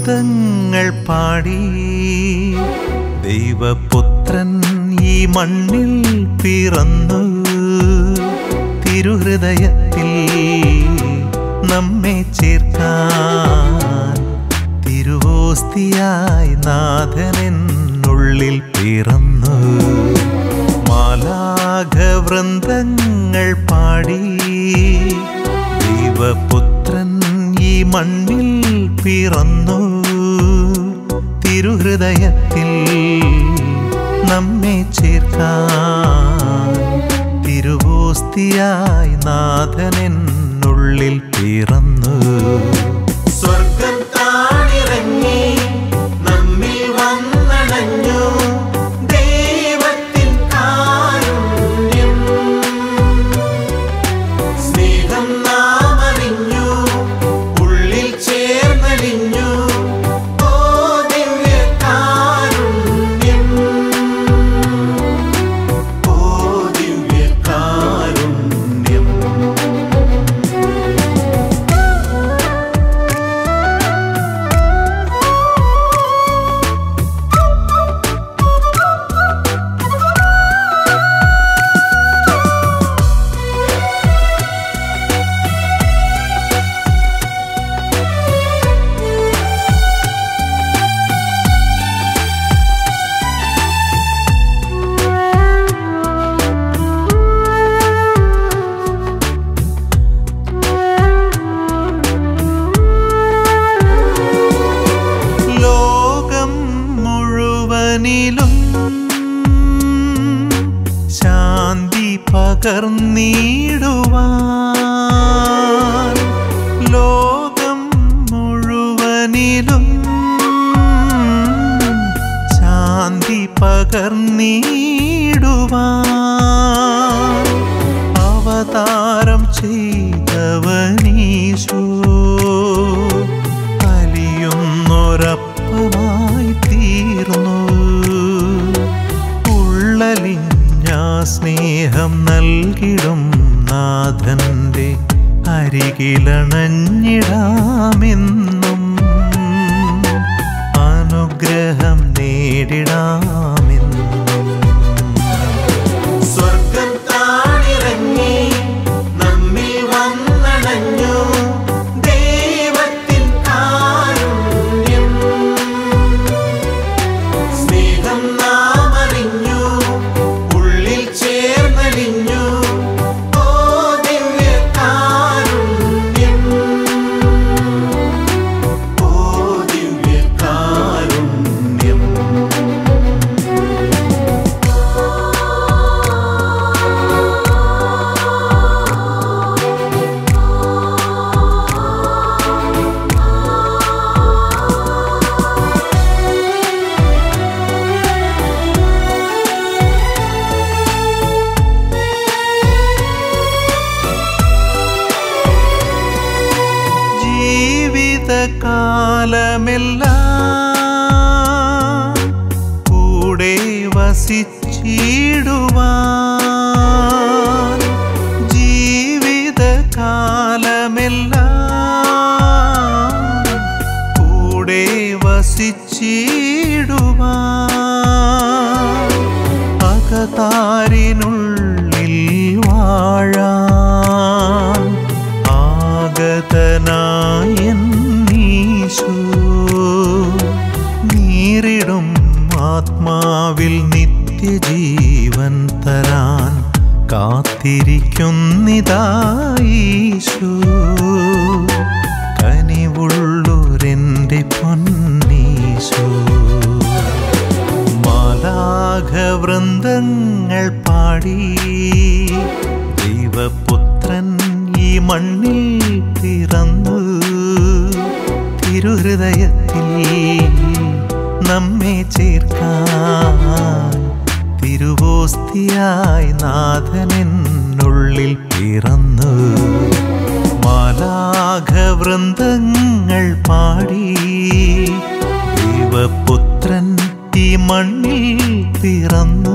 വൃന്ദങ്ങൾ പാടി ദൈവപുത്രൻ ഈ മണ്ണിൽ പിറന്നു തിരുഹൃദയത്തിൽ നമ്മെ ചേർക്കാൻ തിരുവോസ്തിയായി നാഥനെന്നുള്ളിൽ പിറന്നു മാലാഘവൃന്ദങ്ങൾ പാടി ദൈവപുത്രൻ ഈ മണ്ണിൽ പിറന്നു തിരുഹൃദയത്തിൽ നമ്മെ ചേർക്കാൻ തിരുവോസ്തിയായി നാഥനെന്നുള്ളിൽ പിറന്നു സ്വർഗം താണിറങ്ങി നമ്മിൽ വന്നണഞ്ഞു ദൈവത്തിൻ കാരുണ്യം സ്നേഹം നാം അറിഞ്ഞു ഉള്ളിൽ ചേർന്നലിഞ്ഞു ഓ ദിവ്യ കാരുണ്യം ഓ ദിവ്യ കാരുണ്യം ലോകം മുഴുവനിലും ശാന്തി പകർന്നിടുവാൻ ലോകം മുഴുവനിലും ശാന്തി പകർന്നിടുവാൻ അവതാരം ചെയ്തവനീശോ അലിയുന്നൊരപ്പമായി തീർന്നു ഉള്ളലിഞ്ഞ സ്നേഹം നൽകിടും നാഥന്റെ അരികിലണഞ്ഞിടാമെന്നും അനുഗ്രഹം നേടിടാമെന്നും സ്വർഗം താണിറങ്ങി നമ്മിൽ വന്നണഞ്ഞു ദൈവത്തിൻ കാരുണ്യം സ്നേഹം നാം അറിഞ്ഞു ഉള്ളിൽ ചേർന്നലിഞ്ഞു ഓ ദിവ്യ കാരുണ്യം ഓ ദിവ്യ കാരുണ്യം ജീവിതകാലമെല്ലാം കൂടെ വസിച്ചിടുവാൻ ജീവിതകാലമെല്ലാം കൂടെ വസിച്ചിടുവാൻ അകതാരിനുള്ളിൽ വാഴാൻ ആഗതനായെന്നീശോ നീറിടും ആത്മാവിൽ നിത്യജീവൻ തരാൻ കാത്തിരിക്കുന്നിതായീശോ കനിവുള്ളൂരെൻ്റെ പൊന്നീശോ മാലാഘവൃന്ദങ്ങൾ പാടി ദൈവപുത്രൻ ഈ മണ്ണിൽ പിറന്നു തിരുഹൃദയത്തിൽ നമ്മെ ചേർക്കാൻ തിരുവോസ്തിയായി നാഥനെന്നുള്ളിൽ പിറന്നു മാലാഘവൃന്ദങ്ങൾ പാടി ദൈവപുത്രൻ ഈ മണ്ണിൽ പിറന്നു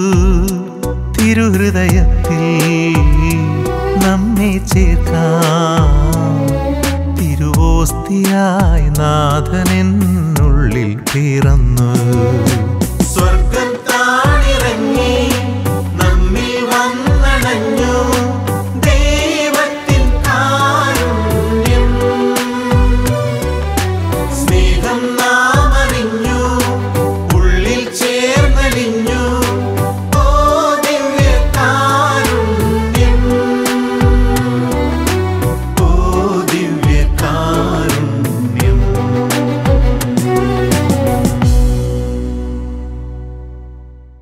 തിരുഹൃദയത്തിൽ നമ്മെ ചേർക്കാം തിരുവോസ്തി ഓസ്തിയായി നാഥനെന്നുള്ളിൽ പിറന്നു